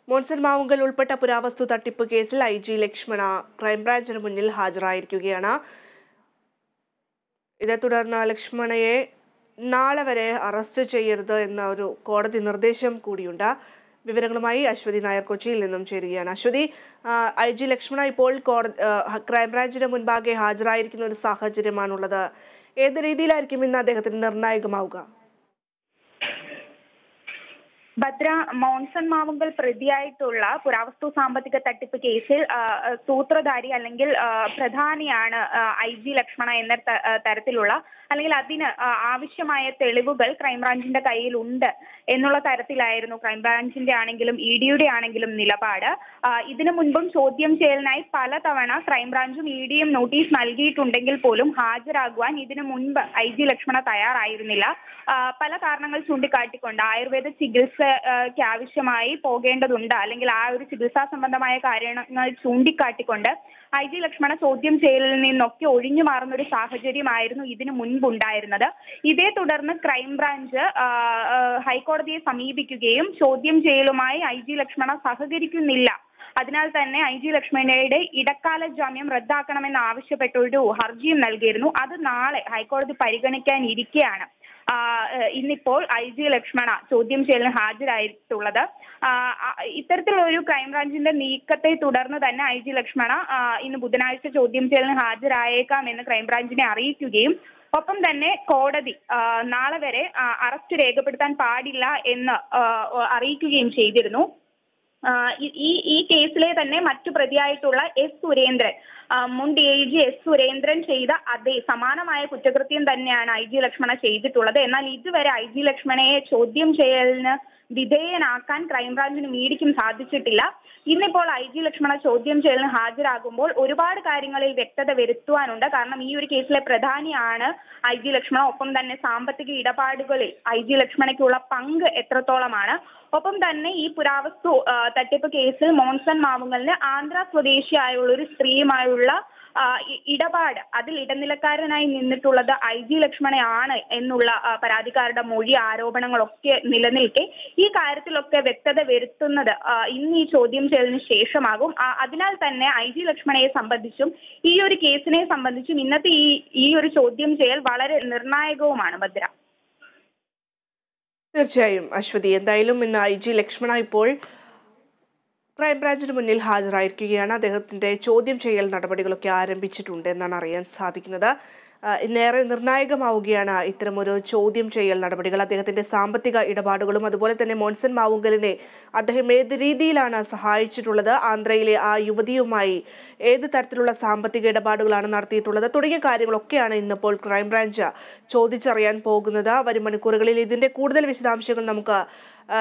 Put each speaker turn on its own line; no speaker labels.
മോൻസൺ മാവുങ്കൽ ഉൾപ്പെട്ട പുരാവസ്തു തട്ടിപ്പ് കേസിൽ ഐ ജി ലക്ഷ്മണ ക്രൈംബ്രാഞ്ചിന് മുന്നിൽ ഹാജരായിരിക്കുകയാണ് ഇതേ തുടർന്ന് ലക്ഷ്മണയെ നാളെ വരെ അറസ്റ്റ് ചെയ്യരുത് എന്ന ഒരു കോടതി നിർദ്ദേശം കൂടിയുണ്ട് വിവരങ്ങളുമായി അശ്വതി നായർ കൊച്ചിയിൽ നിന്നും ചേരുകയാണ് അശ്വതി ഐ ജി ലക്ഷ്മണ ഇപ്പോൾ കോടതി ക്രൈംബ്രാഞ്ചിന് മുൻപാകെ ഹാജരായിരിക്കുന്ന ഒരു സാഹചര്യമാണുള്ളത് ഏത് രീതിയിലായിരിക്കും ഇന്ന് അദ്ദേഹത്തിന് നിർണായകമാവുക
ഭദ്ര മോൺസൺ മാവുങ്കൽ പ്രതിയായിട്ടുള്ള പുരാവസ്തു സാമ്പത്തിക തട്ടിപ്പ് കേസിൽ ആ, ആ, സൂത്രധാരി അല്ലെങ്കിൽ ആ, പ്രധാനിയാണ് ഐ ജി ലക്ഷ്മണ എന്ന ത- ആ, തരത്തിലുള്ള അല്ലെങ്കിൽ അതിന് ആ, ആവശ്യമായ തെളിവുകൾ ക്രൈംബ്രാഞ്ചിന്റെ കയ്യിൽ ഉണ്ട് എന്നുള്ള തരത്തിലായിരുന്നു ക്രൈംബ്രാഞ്ചിന്റെ ആണെങ്കിലും ഇ ഡിയുടെ ആണെങ്കിലും നിലപാട് ആ, ഇതിനു മുൻപും ചോദ്യം ചെയ്യലിനായി പലതവണ ക്രൈംബ്രാഞ്ചും ഇ ഡിയും നോട്ടീസ് നൽകിയിട്ടുണ്ടെങ്കിൽ പോലും ഹാജരാകുവാൻ ഇതിനു മുൻപ് ഐ ജി ലക്ഷ്മണ തയ്യാറായിരുന്നില്ല ആ, പല കാരണങ്ങൾ ചൂണ്ടിക്കാട്ടിക്കൊണ്ട് ആയുർവേദ ചികിത്സയ്ക്ക് ആവശ്യമായി പോകേണ്ടതുണ്ട് അല്ലെങ്കിൽ ആ ഒരു ചികിത്സാ സംബന്ധമായ കാര്യങ്ങൾ ചൂണ്ടിക്കാട്ടിക്കൊണ്ട് ഐ ജി ലക്ഷ്മണ ചോദ്യം ചെയ്യലിൽ നിന്നൊക്കെ ഒഴിഞ്ഞു മാറുന്ന ഒരു സാഹചര്യമായിരുന്നു ഇതിനു മുൻപുണ്ടായിരുന്നത് ഇതേ തുടർന്ന് ക്രൈംബ്രാഞ്ച് ആ, ആ, ഹൈക്കോടതിയെ സമീപിക്കുകയും ചോദ്യം ചെയ്യലുമായി ഐ ജി ലക്ഷ്മണ സഹകരിക്കുന്നില്ല അതിനാൽ തന്നെ ഐ ജി ലക്ഷ്മണയുടെ ഇടക്കാല ജാമ്യം റദ്ദാക്കണമെന്ന് ആവശ്യപ്പെട്ട ഒരു ഹർജിയും നൽകിയിരുന്നു അത് നാളെ ഹൈക്കോടതി പരിഗണിക്കാനിരിക്കെയാണ് ആ, ഏഹ് ഇന്നിപ്പോൾ ഐ ജി ലക്ഷ്മണ ചോദ്യം ചെയ്യലിന് ഹാജരായിട്ടുള്ളത് ആ, ആ, ഇത്തരത്തിലുള്ള ഒരു ക്രൈംബ്രാഞ്ചിന്റെ നീക്കത്തെ തുടർന്ന് തന്നെ ഐ ജി ലക്ഷ്മണ ആ, ഇന്ന് ബുധനാഴ്ച ചോദ്യം ചെയ്യലിന് ഹാജരായേക്കാം എന്ന് ക്രൈംബ്രാഞ്ചിനെ അറിയിക്കുകയും ഒപ്പം തന്നെ കോടതി ആ, നാളെ വരെ ആ, അറസ്റ്റ് രേഖപ്പെടുത്താൻ പാടില്ല എന്ന് ആ, അറിയിക്കുകയും ചെയ്തിരുന്നു ആ, ഈ- ഈ ഈ കേസിലെ തന്നെ മറ്റു പ്രതിയായിട്ടുള്ള എസ് സുരേന്ദ്രൻ ആ, മുൻ D I G S Surendran ചെയ്ത അതേ സമാനമായ കുറ്റകൃത്യം തന്നെയാണ് ഐ ജി ലക്ഷ്മണ ചെയ്തിട്ടുള്ളത് എന്നാൽ ഇതുവരെ ഐ ജി ലക്ഷ്മണയെ ചോദ്യം ചെയ്യലിന് വിധേയനാക്കാൻ ക്രൈംബ്രാഞ്ചിനും ഇഡിക്കും സാധിച്ചിട്ടില്ല ഇന്നിപ്പോൾ ഐ ജി ലക്ഷ്മണ ചോദ്യം ചെയ്യലിന് ഹാജരാകുമ്പോൾ ഒരുപാട് കാര്യങ്ങളിൽ വ്യക്തത വരുത്തുവാനുണ്ട് കാരണം ഈ ഒരു കേസിലെ പ്രധാനിയാണ് ഐ ജി ലക്ഷ്മണ ഒപ്പം തന്നെ സാമ്പത്തിക ഇടപാടുകളിൽ ഐ ജി ലക്ഷ്മണയ്ക്കുള്ള പങ്ക് എത്രത്തോളമാണ് ഒപ്പം തന്നെ ഈ പുരാവസ്തു ആ, തട്ടിപ്പ് കേസിൽ മോൺസൺ മാവുങ്കലിന് ആന്ധ്ര സ്വദേശിയായുള്ള ഒരു സ്ത്രീയുമായുള്ള ആ, ഇ- ഇടപാട് അതിൽ ഇടനിലക്കാരനായി നിന്നിട്ടുള്ളത് ഐ ജി ലക്ഷ്മണയാണ് എന്നുള്ള ആ, പരാതിക്കാരുടെ മൊഴി ആരോപണങ്ങളൊക്കെ നിലനിൽക്കെ ഈ കാര്യത്തിലൊക്കെ വ്യക്തത വരുത്തുന്നത് ആ, ഇന്ന് ഈ ചോദ്യം ചെയ്യലിന് ശേഷമാകും ആ, അതിനാൽ തന്നെ ഐ ജി ലക്ഷ്മണയെ സംബന്ധിച്ചും ഈ ഒരു കേസിനെ സംബന്ധിച്ചും ഇന്നത്തെ ഈ ഈ ഒരു ചോദ്യം ചെയ്യൽ വളരെ നിർണായകവുമാണ് ഭദ്ര
തീർച്ചയായും അശ്വതി എന്തായാലും ഇന്ന് ഐ ജി ലക്ഷ്മണ ഇപ്പോൾ ക്രൈംബ്രാഞ്ചിന് മുന്നിൽ ഹാജരായിരിക്കുകയാണ് അദ്ദേഹത്തിന്റെ ചോദ്യം ചെയ്യൽ നടപടികളൊക്കെ ആരംഭിച്ചിട്ടുണ്ട് എന്നാണ് അറിയാൻ സാധിക്കുന്നത് ആ, ഇന്നേറെ നിർണായകമാവുകയാണ് ഇത്തരമൊരു ചോദ്യം ചെയ്യൽ നടപടികൾ അദ്ദേഹത്തിന്റെ സാമ്പത്തിക ഇടപാടുകളും അതുപോലെ തന്നെ മോൻസൺ മാവുങ്കലിനെ അദ്ദേഹം ഏത് രീതിയിലാണ് സഹായിച്ചിട്ടുള്ളത് ആന്ധ്രയിലെ ആ യുവതിയുമായി ഏത് തരത്തിലുള്ള സാമ്പത്തിക ഇടപാടുകളാണ് നടത്തിയിട്ടുള്ളത് തുടങ്ങിയ കാര്യങ്ങളൊക്കെയാണ് ഇന്നിപ്പോൾ ക്രൈംബ്രാഞ്ച് ചോദിച്ചറിയാൻ പോകുന്നത് വരും മണിക്കൂറുകളിൽ ഇതിന്റെ കൂടുതൽ വിശദാംശങ്ങൾ നമുക്ക്